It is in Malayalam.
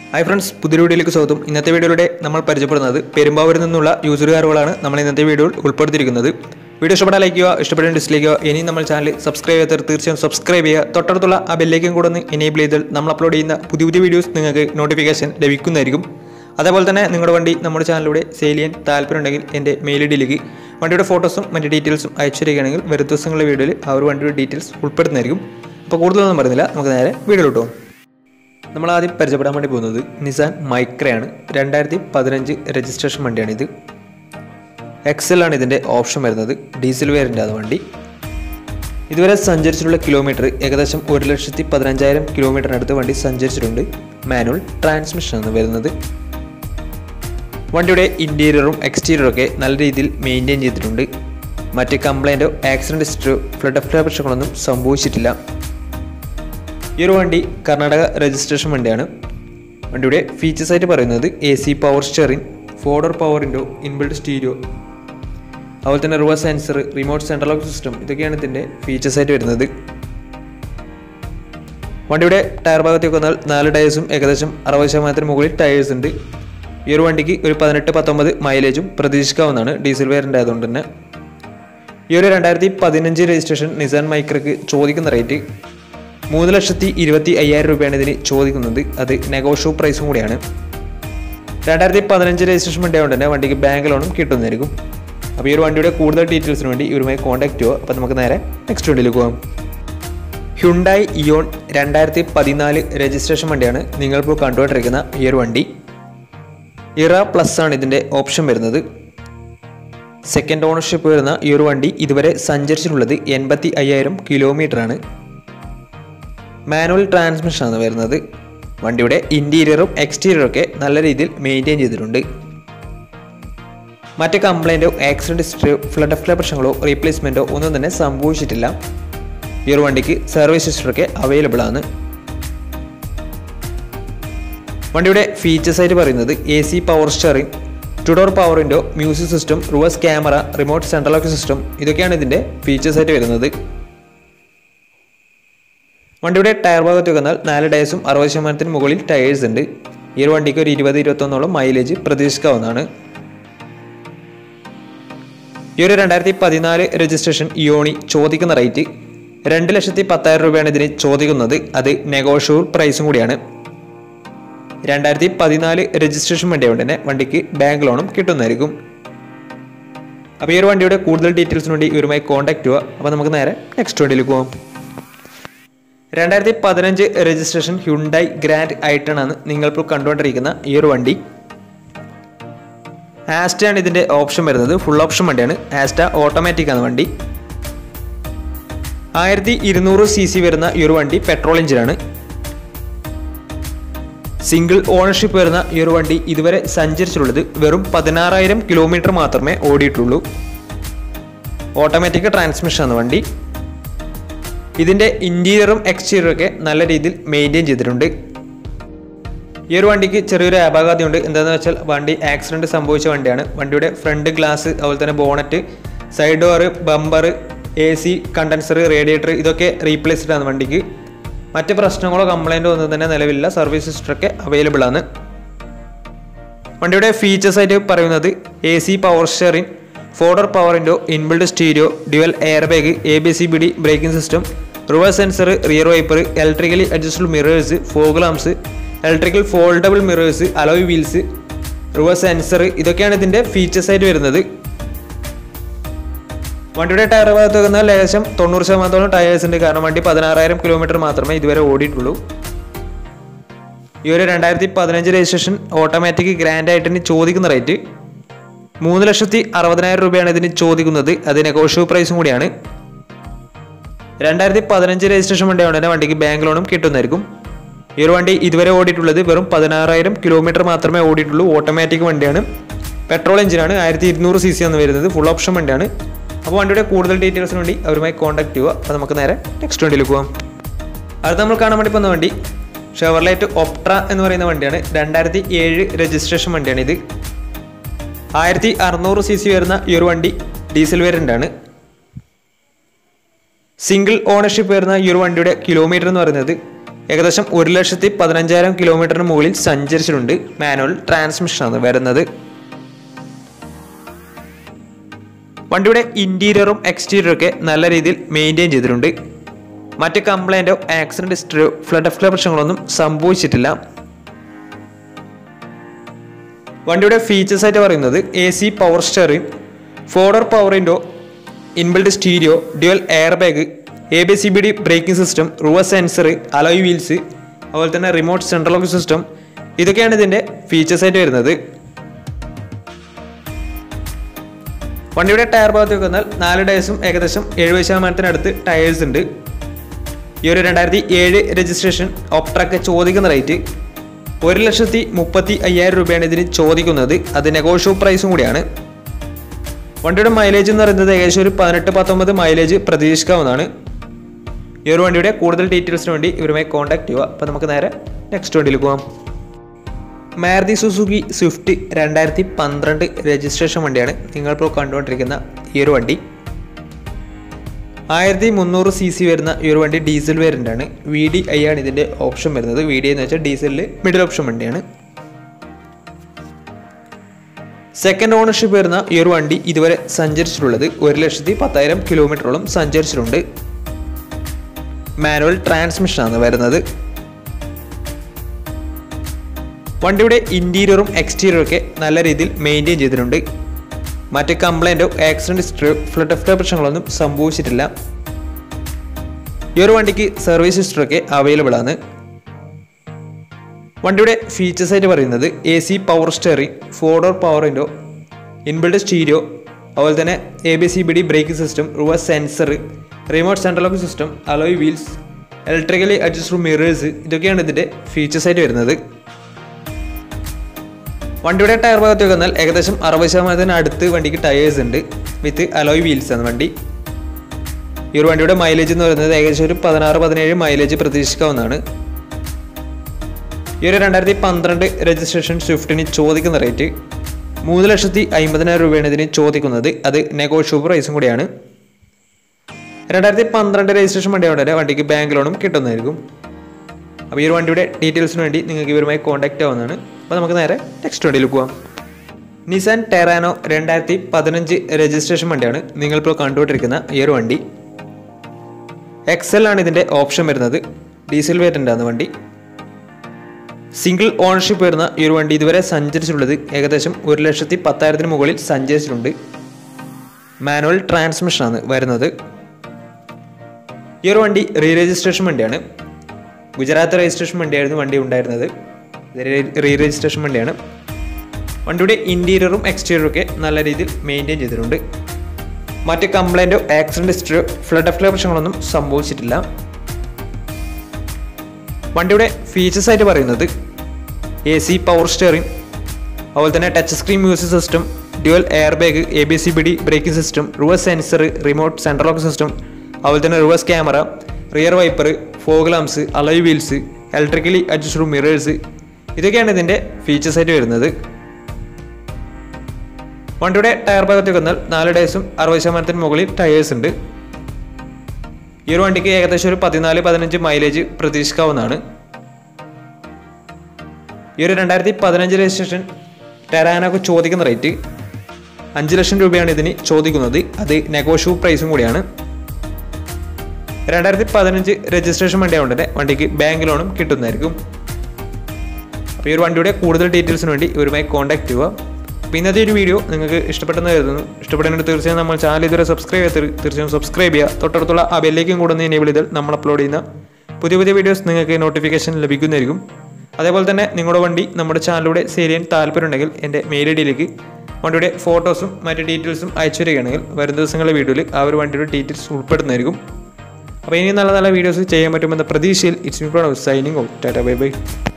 ഹായ് ഫ്രണ്ട്സ് പുതിയ വീഡിയോയിലേക്ക് സ്വാഗതം ഇന്നത്തെ വീഡിയോയിലൂടെ നമ്മൾ പരിചയപ്പെടുന്നത് പെരുമ്പാവൂരിൽ നിന്നുള്ള യൂസർ കാറുകളാണ് നമ്മൾ ഇന്നത്തെ വീഡിയോയിൽ ഉൾപ്പെടുത്തിയിരിക്കുന്നത് വീഡിയോ ഇഷ്ടപ്പെട്ടാൽ ലൈക്ക് ചെയ്യുക ഇഷ്ടപ്പെട്ടാൽ ഡിസ്ലൈക്ക് ചെയ്യുക ഇനി നമ്മൾ ചാനൽ സബ്സ്ക്രൈബ് ചെയ്യാത്തവർ തീർച്ചയായും സബ്സ്ക്രൈബ് ചെയ്യുക തൊട്ടടുത്തുള്ള ആ ബെല്ലേക്കും കൂടെ ഒന്ന് എനേബിൾ ചെയ്താൽ നമ്മൾ അപ്ലോഡ് ചെയ്യുന്ന പുതിയ പുതിയ വീഡിയോസ് നിങ്ങൾക്ക് നോട്ടിഫിക്കേഷൻ ലഭിക്കുന്നതായിരിക്കും അതേപോലെ തന്നെ നിങ്ങളുടെ വണ്ടി നമ്മുടെ ചാനലിലൂടെ സെയിൽ ചെയ്യാൻ താല്പര്യമുണ്ടെങ്കിൽ എൻ്റെ മെയിൽ ഐഡിയിലേക്ക് വണ്ടിയുടെ ഫോട്ടോസും മറ്റ് ഡീറ്റെയിൽസും അയച്ചു തരികയാണെങ്കിൽ വരും ദിവസങ്ങളിലെ വീഡിയോയിൽ ആ ഒരു വണ്ടിയുടെ ഡീറ്റെയിൽസ് ഉൾപ്പെടുന്നതായിരിക്കും അപ്പോൾ കൂടുതലൊന്നും പറയുന്നില്ല നമുക്ക് നേരെ വീഡിയോയിലോട്ട് പോകാം നമ്മൾ ആദ്യം പരിചയപ്പെടാൻ വേണ്ടി പോകുന്നത് നിസാൻ മൈക്രയാണ് രണ്ടായിരത്തി പതിനഞ്ച് രജിസ്ട്രേഷൻ വണ്ടിയാണിത് എക്സൽ ആണ് ഇതിൻ്റെ ഓപ്ഷൻ വരുന്നത് ഡീസൽ വേരിൻ്റെ അത് വണ്ടി ഇതുവരെ സഞ്ചരിച്ചിട്ടുള്ള കിലോമീറ്റർ ഏകദേശം ഒരു ലക്ഷത്തി പതിനഞ്ചായിരം കിലോമീറ്ററിനടുത്ത് വണ്ടി സഞ്ചരിച്ചിട്ടുണ്ട് മാനുവൽ ട്രാൻസ്മിഷനാണ് വരുന്നത് വണ്ടിയുടെ ഇൻറ്റീരിയറും എക്സ്റ്റീരിയറും ഒക്കെ നല്ല രീതിയിൽ മെയിൻറ്റെയിൻ ചെയ്തിട്ടുണ്ട് മറ്റ് കംപ്ലൈൻറ്റോ ആക്സിഡൻറ്റ് ഹിസ്റ്ററോ ഫ്ലഡ് ഓഫ് പ്രശ്നങ്ങളൊന്നും സംഭവിച്ചിട്ടില്ല ഈ ഒരു വണ്ടി കർണാടക രജിസ്ട്രേഷൻ വണ്ടിയാണ് വണ്ടിയുടെ ഫീച്ചേഴ്സ് ആയിട്ട് പറയുന്നത് A C power steering four door power window inbuilt stereo അതുപോലെ തന്നെ reverse sensor remote central lock system ഇതൊക്കെയാണ് ഇതിൻ്റെ ഫീച്ചേഴ്സ് ആയിട്ട് വരുന്നത് വണ്ടിയുടെ ടയർ ഭാഗത്തേക്ക് വന്നാൽ നാല് ടയേഴ്സും ഏകദേശം അറുപത് ശതമാനത്തിന് മുകളിൽ ടയേഴ്സ് ഉണ്ട് ഈ ഒരു വണ്ടിക്ക് ഒരു പതിനെട്ട് പത്തൊമ്പത് മൈലേജും പ്രതീക്ഷിക്കാവുന്നതാണ് ഡീസൽ വേരിൻ്റെ ആയതുകൊണ്ട് തന്നെ ഈ ഒരു രണ്ടായിരത്തി പതിനഞ്ച് രജിസ്ട്രേഷൻ നിസാൻ മൈക്രക്ക് ചോദിക്കുന്ന റേറ്റ് മൂന്ന് ലക്ഷത്തി ഇരുപത്തി അയ്യായിരം രൂപയാണ് ഇതിന് ചോദിക്കുന്നത് അത് നെഗോഷ്യോ പ്രൈസും കൂടിയാണ് രണ്ടായിരത്തി പതിനഞ്ച് രജിസ്ട്രേഷൻ വണ്ടി ആയതുകൊണ്ട് തന്നെ വണ്ടിക്ക് ബാങ്ക് ലോണും കിട്ടുന്നതായിരിക്കും അപ്പോൾ ഈ ഒരു വണ്ടിയുടെ കൂടുതൽ ഡീറ്റെയിൽസിന് വേണ്ടി ഇവരുമായി കോൺടാക്ട് ചെയ്യുക അപ്പോൾ നമുക്ക് നേരെ നെക്സ്റ്റ് വണ്ടിയിലേക്ക് പോകാം ഹ്യുണ്ടായി ഇയോൺ രണ്ടായിരത്തി പതിനാല് രജിസ്ട്രേഷൻ വണ്ടിയാണ് നിങ്ങളിപ്പോൾ കണ്ടുകൊണ്ടിരിക്കുന്ന ഈ ഒരു വണ്ടി ഇറ പ്ലസ് ആണ് ഇതിൻ്റെ ഓപ്ഷൻ വരുന്നത് സെക്കൻഡ് ഓണർഷിപ്പ് വരുന്ന ഈ ഒരു വണ്ടി ഇതുവരെ സഞ്ചരിച്ചിട്ടുള്ളത് എൺപത്തി അയ്യായിരം കിലോമീറ്റർ ആണ് മാനുവൽ ട്രാൻസ്മിഷൻ ആണ് വരുന്നത് വണ്ടിയുടെ ഇൻറ്റീരിയറും എക്സ്റ്റീരിയറും ഒക്കെ നല്ല രീതിയിൽ മെയിൻറ്റെയിൻ ചെയ്തിട്ടുണ്ട് മറ്റ് കംപ്ലൈൻറ്റോ ആക്സിഡൻറ്റ് ഹിസ്റ്ററിയോ ഫ്ലഡ് ഓഫ് പ്രശ്നങ്ങളോ റീപ്ലേസ്മെൻറ്റോ ഒന്നും തന്നെ സംഭവിച്ചിട്ടില്ല ഈ ഒരു വണ്ടിക്ക് സർവീസ് ഹിസ്റ്ററൊക്കെ അവൈലബിൾ ആണ് വണ്ടിയുടെ ഫീച്ചേഴ്സ് ആയിട്ട് പറയുന്നത് A C power steering two door power window music system reverse camera remote central lock system ഇതൊക്കെയാണ് ഇതിൻ്റെ ഫീച്ചേഴ്സ് ആയിട്ട് വരുന്നത് വണ്ടിയുടെ ടയർ ഭാഗത്ത് വന്നാൽ നാല് ടയേഴ്സും അറുപത് ശതമാനത്തിന് മുകളിൽ ടയേഴ്സ് ഉണ്ട് ഈ ഒരു വണ്ടിക്ക് ഒരു ഇരുപത് ഇരുപത്തൊന്നോളം മൈലേജ് പ്രതീക്ഷിക്കാവുന്നതാണ് ഈ ഒരു രണ്ടായിരത്തി പതിനാല് രജിസ്ട്രേഷൻ ഇയോണി ചോദിക്കുന്ന റേറ്റ് രണ്ട് ലക്ഷത്തി പത്തായിരം രൂപയാണ് ഇതിന് ചോദിക്കുന്നത് അത് നെഗോഷ്യബിൾ പ്രൈസും കൂടിയാണ് രണ്ടായിരത്തി പതിനാല് രജിസ്ട്രേഷൻ വണ്ടിയായതുകൊണ്ട് തന്നെ വണ്ടിക്ക് ബാങ്ക് ലോണും കിട്ടുന്നതായിരിക്കും അപ്പോൾ ഈ ഒരു വണ്ടിയുടെ കൂടുതൽ ഡീറ്റെയിൽസിന് വേണ്ടി ഇവരുമായി കോൺടാക്ട് ചെയ്യുക അപ്പോൾ നമുക്ക് നേരെ നെക്സ്റ്റ് വണ്ടിയിലേക്ക് പോകാം രണ്ടായിരത്തി പതിനഞ്ച് രജിസ്ട്രേഷൻ ഹ്യുണ്ടായി ഗ്രാൻഡ് ഐട്ടൺ ആണ് നിങ്ങളിപ്പോൾ കണ്ടുകൊണ്ടിരിക്കുന്ന ഈ ഒരു വണ്ടി ആസ്റ്റയാണ് ഇതിൻ്റെ ഓപ്ഷൻ വരുന്നത് ഫുൾ ഓപ്ഷൻ വണ്ടിയാണ് ആസ്റ്റ ഓട്ടോമാറ്റിക് ആണ് വണ്ടി ആയിരത്തി ഇരുന്നൂറ് സി സി വരുന്ന ഈ ഒരു വണ്ടി പെട്രോൾ എഞ്ചിനാണ് സിംഗിൾ ഓണർഷിപ്പ് വരുന്ന ഈ ഒരു വണ്ടി ഇതുവരെ സഞ്ചരിച്ചിട്ടുള്ളത് വെറും പതിനാറായിരം കിലോമീറ്റർ മാത്രമേ ഓടിയിട്ടുള്ളൂ ഓട്ടോമാറ്റിക് ട്രാൻസ്മിഷൻ ആണ് വണ്ടി ഇതിൻ്റെ ഇൻറ്റീരിയറും എക്സ്റ്റീരിയറും ഒക്കെ നല്ല രീതിയിൽ മെയിൻറ്റെയിൻ ചെയ്തിട്ടുണ്ട് ഈ ഒരു വണ്ടിക്ക് ചെറിയൊരു അപകടമുണ്ട് എന്താണെന്ന് വെച്ചാൽ വണ്ടി ആക്സിഡൻറ്റ് സംഭവിച്ച വണ്ടിയാണ് വണ്ടിയുടെ ഫ്രണ്ട് ഗ്ലാസ് അതുപോലെ തന്നെ bonnet side door bumper A C condenser radiator ഇതൊക്കെ റീപ്ലേസ്ഡ് ആണ് വണ്ടിക്ക് മറ്റ് പ്രശ്നങ്ങളോ കംപ്ലൈൻറ്റോ ഒന്നും തന്നെ നിലവിലില്ല സർവീസ് ഹിസ്റ്ററൊക്കെ അവൈലബിൾ ആണ് വണ്ടിയുടെ ഫീച്ചേഴ്സ് ആയിട്ട് പറയുന്നത് A C power steering four door power window inbuilt stereo dual air bag A B C B D braking system reverse sensor rear wiper electrically adjustable mirrors fog lamps electrical foldable mirrors alloy wheels reverse sensor ഇതൊക്കെയാണ് ഇതിൻ്റെ ഫീച്ചേഴ്സ് ആയിട്ട് വരുന്നത് വണ്ടിയുടെ ടയർ ഭാഗത്ത് വന്നാൽ ഏകദേശം തൊണ്ണൂറ് ശതമാനത്തോളം ടയേഴ്സ് ഉണ്ട് കാരണം വണ്ടി പതിനാറായിരം കിലോമീറ്റർ മാത്രമേ ഇതുവരെ ഓടിയിട്ടുള്ളൂ ഈ ഒരു രണ്ടായിരത്തി പതിനഞ്ച് രജിസ്ട്രേഷൻ ഓട്ടോമാറ്റിക് ഗ്രാൻഡ് ആയിട്ട് ചോദിക്കുന്ന റേറ്റ് മൂന്ന് ലക്ഷത്തി അറുപതിനായിരം രൂപയാണ് ഇതിന് ചോദിക്കുന്നത് അത് നെഗോഷ്യബിൾ പ്രൈസും കൂടിയാണ് രണ്ടായിരത്തി പതിനഞ്ച് രജിസ്ട്രേഷൻ വണ്ടി ആയതുകൊണ്ട് തന്നെ വണ്ടിക്ക് ബാങ്ക് ലോണും കിട്ടുന്നതായിരിക്കും ഈ ഒരു വണ്ടി ഇതുവരെ ഓടിയിട്ടുള്ളത് വെറും പതിനാറായിരം കിലോമീറ്റർ മാത്രമേ ഓടിയിട്ടുള്ളൂ ഓട്ടോമാറ്റിക് വണ്ടിയാണ് പെട്രോൾ എഞ്ചിനാണ് ആയിരത്തി ഇരുന്നൂറ് സി സി ആണ് വരുന്നത് ഫുൾ ഓപ്ഷൻ വണ്ടിയാണ് അപ്പോൾ വണ്ടിയുടെ കൂടുതൽ ഡീറ്റെയിൽസിന് വേണ്ടി അവരുമായി കോൺടാക്ട് ചെയ്യുക അപ്പോൾ നമുക്ക് നേരെ നെക്സ്റ്റ് വണ്ടിയിലേക്ക് പോകാം അടുത്ത നമ്മൾ കാണാൻ വേണ്ടി പോകുന്ന വണ്ടി ഷെവർലൈറ്റ് ഒപ്ട്ര എന്ന് പറയുന്ന വണ്ടിയാണ് രണ്ടായിരത്തി ഏഴ് രജിസ്ട്രേഷൻ വണ്ടിയാണ് ഇത് ആയിരത്തി അറുന്നൂറ് സി സി വരുന്ന ഈ ഒരു വണ്ടി ഡീസൽ വേരിയൻ്റ് ആണ് സിംഗിൾ ഓണർഷിപ്പ് വരുന്ന ഈ ഒരു വണ്ടിയുടെ കിലോമീറ്റർ എന്ന് പറയുന്നത് ഏകദേശം ഒരു ലക്ഷത്തി പതിനഞ്ചായിരം കിലോമീറ്ററിന് മുകളിൽ സഞ്ചരിച്ചിട്ടുണ്ട് മാനുവൽ ട്രാൻസ്മിഷനാണ് വരുന്നത് വണ്ടിയുടെ ഇൻറ്റീരിയറും എക്സ്റ്റീരിയറും ഒക്കെ നല്ല രീതിയിൽ മെയിൻറ്റെയിൻ ചെയ്തിട്ടുണ്ട് മറ്റ് കംപ്ലൈൻറ്റോ ആക്സിഡൻറ്റ് ഹിസ്റ്ററിയോ ഫ്ലഡ് ഓഫ് പ്രശ്നങ്ങളൊന്നും സംഭവിച്ചിട്ടില്ല വണ്ടിയുടെ ഫീച്ചേഴ്സ് ആയിട്ട് പറയുന്നത് A C power steering four door power window inbuilt stereo dual air bag A B C B D braking system റുവ സെൻസർ അലോയ് വീൽസ് അതുപോലെ തന്നെ റിമോട്ട് സെൻട്രൽ ലോക്ക് സിസ്റ്റം ഇതൊക്കെയാണ് ഇതിൻ്റെ ഫീച്ചേഴ്സ് ആയിട്ട് വരുന്നത് വണ്ടിയുടെ ടയർ ഭാഗത്ത് വന്നാൽ നാല് ടയേഴ്സും ഏകദേശം എഴുപത് ശതമാനത്തിനടുത്ത് ടയേഴ്സ് ഉണ്ട് ഈ ഒരു രണ്ടായിരത്തി ഏഴ് രജിസ്ട്രേഷൻ ഓപ്ട്രക്ക് ചോദിക്കുന്ന റേറ്റ് ഒരു ലക്ഷത്തി മുപ്പത്തി അയ്യായിരം രൂപയാണ് ഇതിന് ചോദിക്കുന്നത് അത് നെഗോഷ്യോ പ്രൈസും കൂടിയാണ് വണ്ടിയുടെ മൈലേജ് എന്ന് പറയുന്നത് ഏകദേശം ഒരു പതിനെട്ട് പത്തൊമ്പത് മൈലേജ് പ്രതീക്ഷിക്കാവുന്നതാണ് ഈ ഒരു വണ്ടിയുടെ കൂടുതൽ ഡീറ്റെയിൽസിന് വേണ്ടി ഇവരുമായി കോൺടാക്ട് ചെയ്യുക അപ്പോൾ നമുക്ക് നേരെ നെക്സ്റ്റ് വണ്ടിയിൽ പോകാം മാരുതി സുസുക്കി സ്വിഫ്റ്റ് രണ്ടായിരത്തി പന്ത്രണ്ട് രജിസ്ട്രേഷൻ വണ്ടിയാണ് നിങ്ങളിപ്പോൾ കണ്ടുകൊണ്ടിരിക്കുന്ന ഈ ഒരു വണ്ടി ആയിരത്തി മുന്നൂറ് സി സി വരുന്ന ഈ ഒരു വണ്ടി ഡീസൽ വേരിയൻ്റ് ആണ് വി ഡി ഐ ആണ് ഇതിൻ്റെ ഓപ്ഷൻ വരുന്നത് വി ഡി എന്ന് വെച്ചാൽ ഡീസലിൽ മിഡിൽ ഓപ്ഷൻ വണ്ടിയാണ് സെക്കൻഡ് ഓണർഷിപ്പ് വരുന്ന ഈ ഒരു വണ്ടി ഇതുവരെ സഞ്ചരിച്ചിട്ടുള്ളത് ഒരു ലക്ഷത്തി പത്തായിരം കിലോമീറ്ററോളം സഞ്ചരിച്ചിട്ടുണ്ട് മാനുവൽ ട്രാൻസ്മിഷനാണ് വരുന്നത് വണ്ടിയുടെ ഇൻറ്റീരിയറും എക്സ്റ്റീരിയറും ഒക്കെ നല്ല രീതിയിൽ മെയിൻറ്റെയിൻ ചെയ്തിട്ടുണ്ട് മറ്റ് കംപ്ലൈൻറ്റോ ആക്സിഡൻറ്റ് ഹിസ്റ്ററിയോ ഫ്ലഡ് ഓഫ് പ്രശ്നങ്ങളൊന്നും സംഭവിച്ചിട്ടില്ല ഈ ഒരു വണ്ടിക്ക് സർവീസ് ഹിസ്റ്ററൊക്കെ അവൈലബിൾ ആണ് വണ്ടിയുടെ ഫീച്ചേഴ്സ് ആയിട്ട് പറയുന്നത് A C power steering four door power window inbuilt stereo അതുപോലെ തന്നെ A B C B D braking system reverse sensor remote central lock system alloy wheels electrically adjusted mirrors ഇതൊക്കെയാണ് ഇതിൻ്റെ ഫീച്ചേഴ്സ് ആയിട്ട് വരുന്നത് വണ്ടിയുടെ ടയർ ഭാഗത്ത് വന്നാൽ ഏകദേശം അറുപത് ശതമാനത്തിന് അടുത്ത് വണ്ടിക്ക് ടയേഴ്സ് ഉണ്ട് വിത്ത് അലോയ് വീൽസ് ആണ് വണ്ടി ഈ ഒരു വണ്ടിയുടെ മൈലേജ് എന്ന് പറയുന്നത് ഏകദേശം ഒരു പതിനാറ് പതിനേഴ് മൈലേജ് പ്രതീക്ഷിക്കാവുന്നതാണ് ഈ ഒരു രണ്ടായിരത്തി പന്ത്രണ്ട് രജിസ്ട്രേഷൻ സ്വിഫ്റ്റിന് ചോദിക്കുന്ന റേറ്റ് മൂന്ന് ലക്ഷത്തി അമ്പതിനായിരം രൂപയാണ് ഇതിന് ചോദിക്കുന്നത് അത് നെഗോഷ്യബിൾ പ്രൈസും കൂടിയാണ് രണ്ടായിരത്തി പന്ത്രണ്ട് രജിസ്ട്രേഷൻ വണ്ടി ഉടനെ വണ്ടിക്ക് ബാങ്ക് ലോണും കിട്ടുന്നതായിരിക്കും അപ്പോൾ ഈ ഒരു വണ്ടിയുടെ ഡീറ്റെയിൽസിന് വേണ്ടി നിങ്ങൾക്ക് ഇവരുമായി കോൺടാക്റ്റ് ആവുന്നതാണ് അപ്പോൾ നമുക്ക് നേരെ നെക്സ്റ്റ് വണ്ടിയിൽ പോകാം നിസാൻ ടെറാനോ രണ്ടായിരത്തി പതിനഞ്ച് രജിസ്ട്രേഷൻ വണ്ടിയാണ് നിങ്ങളിപ്പോൾ കണ്ടുകൊണ്ടിരിക്കുന്ന ഈ ഒരു വണ്ടി എക്സൽ ആണ് ഇതിൻ്റെ ഓപ്ഷൻ വരുന്നത് ഡീസൽ വേരിയൻ്റ് ആണ് വണ്ടി സിംഗിൾ ഓണർഷിപ്പ് വരുന്ന ഈ ഒരു വണ്ടി ഇതുവരെ സഞ്ചരിച്ചിട്ടുള്ളത് ഏകദേശം ഒരു ലക്ഷത്തി പത്തായിരത്തിന് മുകളിൽ സഞ്ചരിച്ചിട്ടുണ്ട് മാനുവൽ ട്രാൻസ്മിഷനാണ് വരുന്നത് ഈ ഒരു വണ്ടി റീ രജിസ്ട്രേഷൻ വണ്ടിയാണ് ഗുജറാത്ത് രജിസ്ട്രേഷൻ വണ്ടിയായിരുന്നു വണ്ടി ഉണ്ടായിരുന്നത് ഇത് റീ രജിസ്ട്രേഷൻ വണ്ടിയാണ് വണ്ടിയുടെ ഇൻറ്റീരിയറും എക്സ്റ്റീരിയറും ഒക്കെ നല്ല രീതിയിൽ മെയിൻറ്റെയിൻ ചെയ്തിട്ടുണ്ട് മറ്റ് കംപ്ലൈൻറ്റോ ആക്സിഡൻറ്റ് ഹിസ്റ്ററിയോ ഫ്ലഡ് ഓഫ് പ്രശ്നങ്ങളൊന്നും സംഭവിച്ചിട്ടില്ല വണ്ടിയുടെ ഫീച്ചേഴ്സ് ആയിട്ട് പറയുന്നത് എ സി പവർ സ്റ്റിയറിംഗ് അതുപോലെ തന്നെ touch screen music system dual air bag A B C B D braking system reverse sensor remote central lock system അതുപോലെ തന്നെ reverse camera rear wiper fog lamps alloy wheels electrically adjusted mirrors ഇതൊക്കെയാണ് ഇതിൻ്റെ ഫീച്ചേഴ്സ് ആയിട്ട് വരുന്നത് വണ്ടിയുടെ ടയർ ഭാഗത്തേക്ക് വന്നാൽ നാല് ടയേഴ്സും അറുപത് ശതമാനത്തിന് മുകളിൽ ടയേഴ്സ് ഉണ്ട് ഈ ഒരു വണ്ടിക്ക് ഏകദേശം ഒരു പതിനാല് പതിനഞ്ച് മൈലേജ് പ്രതീക്ഷിക്കാവുന്നതാണ് ഈ ഒരു രണ്ടായിരത്തി പതിനഞ്ച് രജിസ്ട്രേഷൻ ടെറാനൊക്കെ ചോദിക്കുന്ന റേറ്റ് അഞ്ച് ലക്ഷം രൂപയാണ് ഇതിന് ചോദിക്കുന്നത് അത് നെഗോഷ്യബിൾ പ്രൈസും കൂടിയാണ് രണ്ടായിരത്തി പതിനഞ്ച് രജിസ്ട്രേഷൻ വണ്ടി ആയതുകൊണ്ട് തന്നെ വണ്ടിക്ക് ബാങ്ക് ലോണും കിട്ടുന്നതായിരിക്കും അപ്പോൾ ഈ ഒരു വണ്ടിയുടെ കൂടുതൽ ഡീറ്റെയിൽസിന് വേണ്ടി ഇവരുമായി കോൺടാക്ട് ചെയ്യുക അപ്പോൾ ഇന്നത്തെ ഒരു വീഡിയോ നിങ്ങൾക്ക് ഇഷ്ടപ്പെട്ടെന്ന് കരുതുന്നു ഇഷ്ടപ്പെടുന്നത് തീർച്ചയായും നമ്മൾ ചാനൽ ഇതുവരെ സബ്സ്ക്രൈബ് ചെയ്ത് തീർച്ചയായും സബ്സ്ക്രൈബ് ചെയ്യുക തൊട്ടടുത്തുള്ള ആ ബെല്ലേക്കും കൂടെ ഒന്ന് എനേബിൾ ചെയ്താൽ നമ്മൾ അപ്ലോഡ് ചെയ്യുന്ന പുതിയ പുതിയ വീഡിയോസ് നിങ്ങൾക്ക് നോട്ടിഫിക്കേഷൻ ലഭിക്കുന്നതായിരിക്കും അതേപോലെ തന്നെ നിങ്ങളുടെ വണ്ടി നമ്മുടെ ചാനലിലൂടെ സെയിൽ ചെയ്യാൻ താല്പര്യമുണ്ടെങ്കിൽ എൻ്റെ മെയിൽ ഐ ഡിയിലേക്ക് വണ്ടിയുടെ ഫോട്ടോസും മറ്റ് ഡീറ്റെയിൽസും അയച്ചു തരികയാണെങ്കിൽ വരും ദിവസങ്ങളിലെ വീഡിയോയിൽ ആ ഒരു വണ്ടിയുടെ ഡീറ്റെയിൽസ് ഉൾപ്പെടുന്നതായിരിക്കും അപ്പോൾ ഇനി നല്ല നല്ല വീഡിയോസ് ചെയ്യാൻ പറ്റുമെന്ന പ്രതീക്ഷയിൽ it's me Prod signing out tata bye by